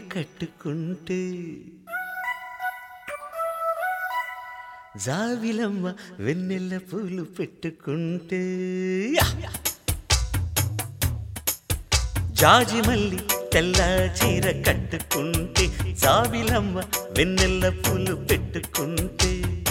కట్టుకుంటే జావిలమ్మ వెన్నెల పూలు పెట్టుకుంటే యా! జాజి మల్లి తెల్ల చీర కట్టుకుంటే జావిలమ్మ వెన్నెల పూలు పెట్టుకుంటే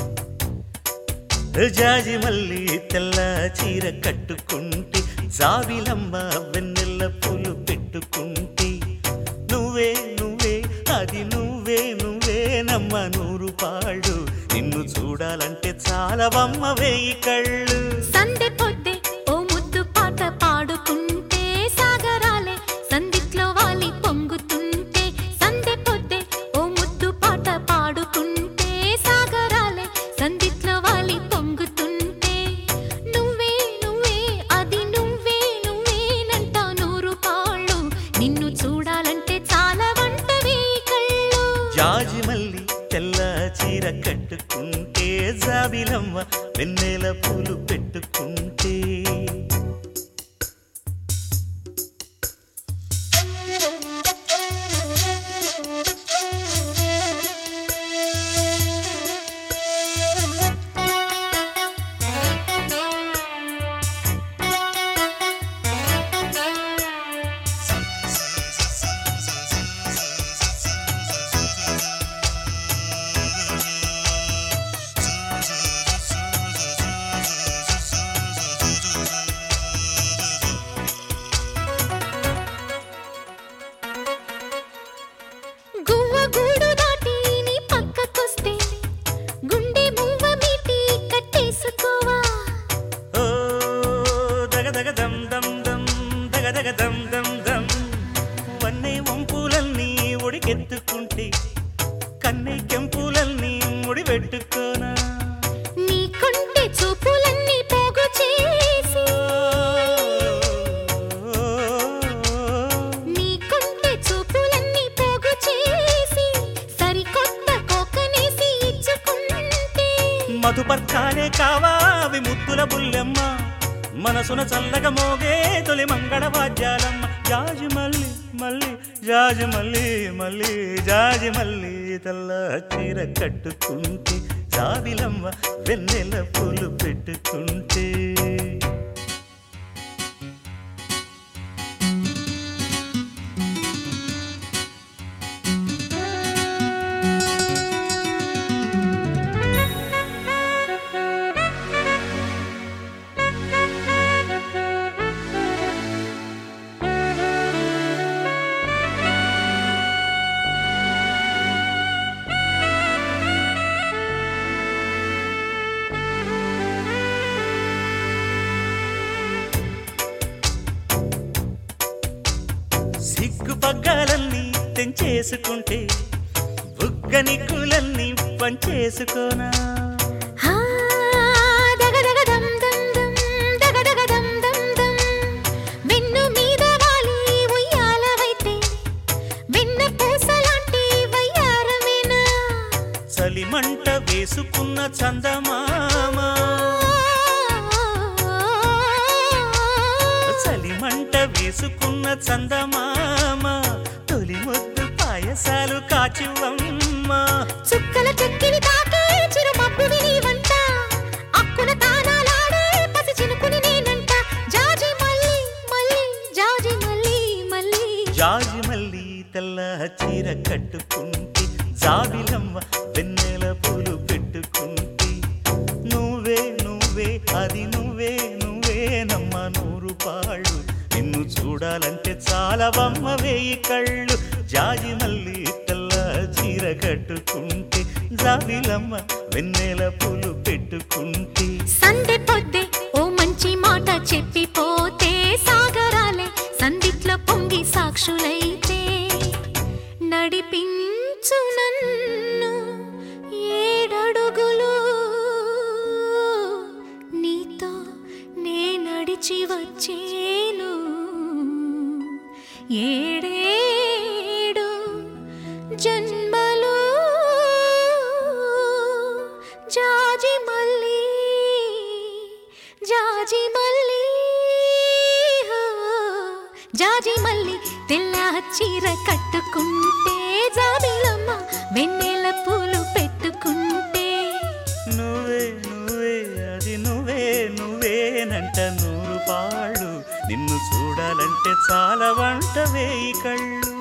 జాజి మల్లి తెల్ల చీర కట్టుకుంటే జావిలమ్మ వెన్నెల పూలు పెట్టుకుంటే నువ్వే నువ్వే అది నువ్వే నువ్వే నమ్మ నూరు పాళ్ళు నిన్ను చూడాలంటే చాలా బొమ్మ వేయి కళ్ళు సందె పొద్దే ఓ ముద్దు పాట పాడుకుంటే సాగరాలే సందిట్లో వాలి పొంగుతుంటే సందె పొద్దే ఓ ముద్దు పాట పాడుకుంటే సాగరాలే సందిట్లో వాలి పొంగుతుంటే నువ్వే నువ్వే అది నువ్వే నువ్వేనంట నూరు పాళ్ళు నిన్ను చూడాలంటే చాలా వంట వేయి కళ్ళు జాజి మల్లి తెల్ల చీర కట్టుకుంటే జాబిలమ్మ వెన్నెల పూలు పెట్టుకుంటే గువ్వ గూడు దాటి నీ పక్కకొస్తే గుండె మువ్వ మీటి కట్టేసుకోవా ఓ దగ దగ దమ్ దమ్ దమ్ దగ దగ దమ్ దమ్ దమ్ వన్నె వంపులన్నీ ఉడికెత్తుకుంటే కన్నె కెంపులన్నీ ముడి పెట్టుకోనా నీ కొంటె చూపులన్నీ పోగు చేసి నీ కొంటె చూపులన్నీ పోగు చేసి సరికొత్త కోకనేసి ఇచ్చుకుంటే మధుపర్కాలే కావా అవి ముద్దుల బుల్లెమ్మ మనసున చల్లగా మోగే తొలి మంగళ వాద్యాలమ్మ జాజి మల్లి మల్లి జాజి మల్లి మల్లి జాజి మల్లి తెల్ల చీర కట్టుకుంటే జాబిలమ్మ వెన్నెల పూలు పెట్టుకుంటే సిగ్గు పగ్గాలన్నీ తెంచేసుకుంటే బుగ్గని కులన్నీ పంచేసుకోనా హా దగ దగ దమ్ దమ్ దమ్ దగ దగ దమ్ దమ్ దమ్ వెన్ను మీద వాలి ఉయ్యాలవైతే వెన్న పూసలాంటి వయ్యారమేనా చలిమంట వేసుకున్న చందమామ చలిమంట వేసుకున్న చందమామ తొలి ముద్దు పాయసాలు కాచివమ్మ చుక్కల చెక్కిని తాకే చిరు మబ్బువి నీ వంట అక్కున తానాలాడే పసి చినుకుని నేనంట జాజి మల్లి మల్లి జాజి మల్లి మల్లి జాజి మల్లి తెల్ల చీర కట్టుకుంటే జాబిలమ్మ వెన్నెల పూలు పెట్టుకుంటే నువ్వే నువ్వే అది నువ్వే నువ్వే నమ్మ నూరు పాళ్ళు నిన్ను చూడాలంటే చాలా బొమ్మ వేయి కళ్ళు జాజి మల్లి తెల్ల చీర కట్టుకుంటే జాబిలమ్మ వెన్నెల పూలు పెట్టుకుంటే సందె పొద్దే ఓ మంచి మాట చెప్పిపోతే సాగరాలే సందిట్లో పొంగి సాక్షులైతే నడిపించు నన్ను ఏడడుగులు నీతో నే నడిచి వచ్చేను ఏడేడు జన్మలు జాజి మల్లి జాజి మల్లి హో, జాజి మల్లి తెల్ల చీర కట్టుకుంటే జాబిలమ్మ వెన్నెల పూలు పెట్టుకుంటే నువ్వే నువ్వే అది నువ్వే నువ్వేనంట నూరు పాళ్ళు నిన్ను చూడాలంటే చాలా వంట వేయి కళ్ళు